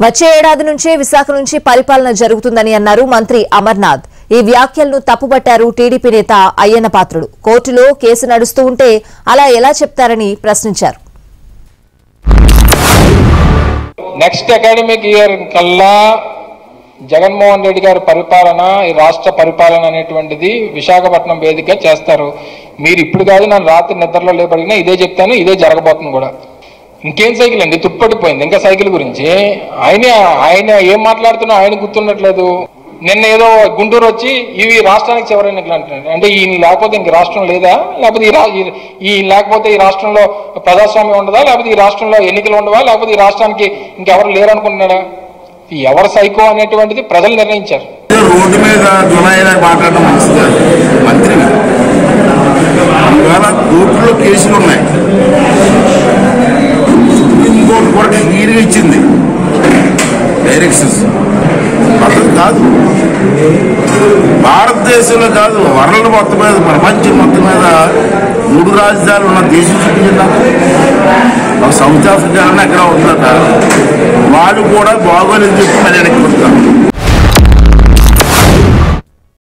వచ్చే ఏడాది నుంచే విశాఖ నుంచి పరిపాలన జరుగుతుందని అన్నారు మంత్రి అమర్నాథ్ ఈ వ్యాఖ్యలను తప్పుపట్టారు టీడీపీ నేత అయ్యన్న పాత్రుడు కోర్టులో కేసు నడుస్తూ ఉంటే అలా ఎలా చెప్తారని ప్రశ్నించారు నెక్స్ట్ అకాడమిక్ ఇయర్ కల్లా జగన్మోహన్ రెడ్డి గారి పరిపాలన ఈ రాష్ట్ర పరిపాలన అనేటువంటిది విశాఖపట్నం వేదిక చేస్తారు మీరు ఇప్పుడు కాదు నన్ను రాత్రి నిద్రలో లేపడినా ఇదే చెప్తాను ఇదే జరగబోతుంది కూడా ఇంకేం సైకిల్ అండి తుప్పడిపోయింది ఇంకా సైకిల్ గురించి ఆయన ఆయన ఏం మాట్లాడుతున్నా ఆయన గుర్తుండట్లేదు నిన్న ఏదో గుంటూరు వచ్చి ఇవి రాష్ట్రానికి చివరి ఎన్నికలు అంటున్నాడు అంటే ఈయన లేకపోతే ఇంక రాష్ట్రం లేదా లేకపోతే ఈ రా ఈ- ఈ లేకపోతే ఈ రాష్ట్రంలో ప్రజాస్వామ్యం ఉండదా లేకపోతే ఈ రాష్ట్రంలో ఎన్నికలు ఉండవా లేకపోతే ఈ రాష్ట్రానికి ఇంకెవరు లేరు అనుకుంటున్నాడా ఈ ఎవరు సైకో అనేటువంటిది ప్రజలు నిర్ణయించారు రోడ్డు మీద జులైలా మాట్లాడడం మంచిది కాదు మంత్రిగా ఇవాళ కోర్టులో కేసులు ఉన్నాయి సుప్రీంకోర్టు కూడా క్లియర్గా ఇచ్చింది డైరెక్షన్స్ పద్ధతి కాదు భారతదేశంలో కాదు వరల్డ్ మొత్తం మీద ప్రపంచం మొత్తం మీద మూడు రాజధానులు ఉన్న దేశం చూపించిందా ఒక సౌత్ ఆఫ్రికా అన్న ఎక్కడ ఉందట వాళ్ళు కూడా బాగోలేదని చెప్పి మరి వెనక్కి వస్తారు